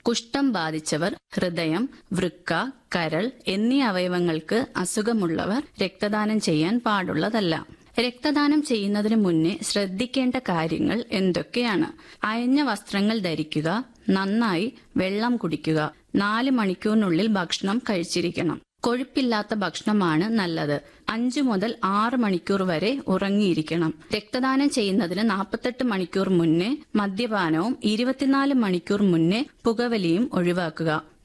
കുഷ്ഠം ബാധിച്ചവർ ഹൃദയം വൃക്ക കരൾ എന്നീ അവയവങ്ങൾക്ക് അസുഖമുള്ളവർ രക്തദാനം ചെയ്യാൻ പാടുള്ളതല്ല രക്തദാനം ചെയ്യുന്നതിന് മുന്നേ ശ്രദ്ധിക്കേണ്ട കാര്യങ്ങൾ എന്തൊക്കെയാണ് അയഞ്ഞ വസ്ത്രങ്ങൾ ധരിക്കുക നന്നായി വെള്ളം കുടിക്കുക നാല് മണിക്കൂറിനുള്ളിൽ ഭക്ഷണം കഴിച്ചിരിക്കണം കൊഴുപ്പില്ലാത്ത ഭക്ഷണമാണ് നല്ലത് അഞ്ചു മുതൽ ആറ് മണിക്കൂർ വരെ ഉറങ്ങിയിരിക്കണം രക്തദാനം ചെയ്യുന്നതിന് നാൽപ്പത്തെട്ട് മണിക്കൂർ മുന്നേ മദ്യപാനവും ഇരുപത്തിനാല് മണിക്കൂർ മുന്നേ പുകവലിയും ഒഴിവാക്കുക